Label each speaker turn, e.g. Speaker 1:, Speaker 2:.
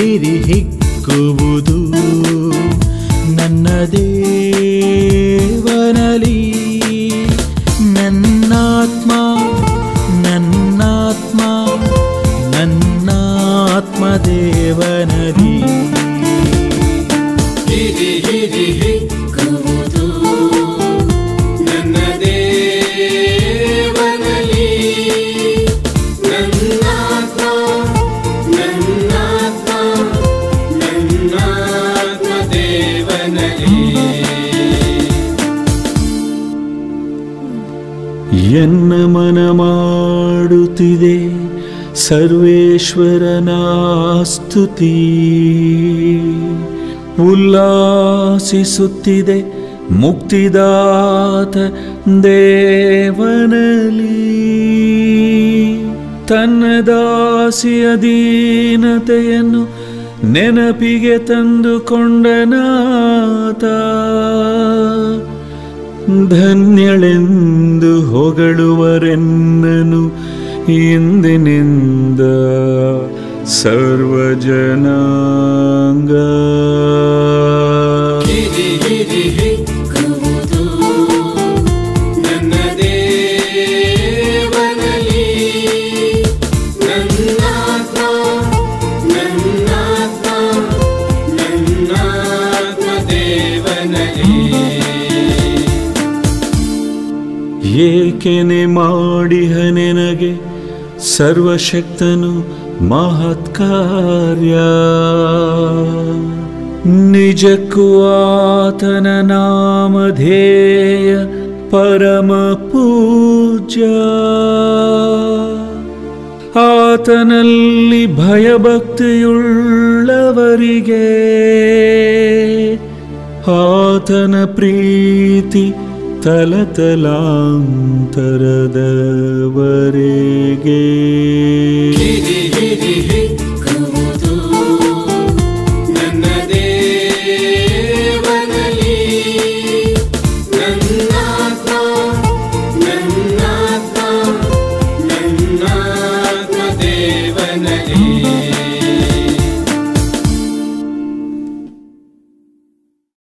Speaker 1: ಹಿರಿ ಹಿಕ್ಕುವುದು ನನ್ನ ದೇವನಲಿ ನನ್ನಾತ್ಮ ನನ್ನಾತ್ಮ ನನ್ನಾತ್ಮ ದೇವನಲಿ
Speaker 2: ಹಿರಿ ಹಿರಿ ಹಿಕ್ಕುವುದು ನನ್ನ ದೇವನಲ್ಲಿ ನನ್ನಾತ್ಮ ನನ್ನಾತ್ಮ ನನ್ನಾತ್ಮ ದೇವನಲ್ಲಿ
Speaker 1: ಎನ್ನ ಮನ ಮಾಡುತ್ತಿದೆ ಸರ್ವೇಶ್ವರನ ಸ್ತುತಿ ಉಲ್ಲಾಸಿಸುತ್ತಿದೆ ಮುಕ್ತಿದಾತ ದೇವನಲಿ ತನ್ನ ದಾಸಿಯ ದೀನತೆಯನ್ನು ನೆನಪಿಗೆ ತಂದುಕೊಂಡನಾತ ಧನ್ಯಳೆಂದು ಹೊಗಳುವರೆನ್ನನು ಇಂದಿನಿಂದ ಸರ್ವಜನಾಂಗ
Speaker 2: ಹಿರಿ ಹಿರಿ ಹಿಕ್ಕುವುದು ನನ್ನ ದೇವನಲ್ಲಿ ನನ್ನಾತ್ಮ ನನ್ನಾತ್ಮ ನನ್ನಾತ್ಮ ದೇವನಲ್ಲಿ
Speaker 1: ಏಕೆನೆ ಮಾಡಿಹ ನೆನಗೆ ಸರ್ವಶಕ್ತನು ಮಹತ್ಕಾರ್ಯ ನಿಜಕ್ಕೂ ಆತನ ನಾಮಧೇಯ ಪರಮ ಪೂಜ್ಯ ಆತನಲ್ಲಿ ಭಯಭಕ್ತಿಯುಳ್ಳವರಿಗೆ ಆತನ ಪ್ರೀತಿ ತಲತಲಾಂತರದವರೆಗೆ
Speaker 2: ಹಿರಿ ಹಿರಿ ಹಿಕ್ಕುವುದು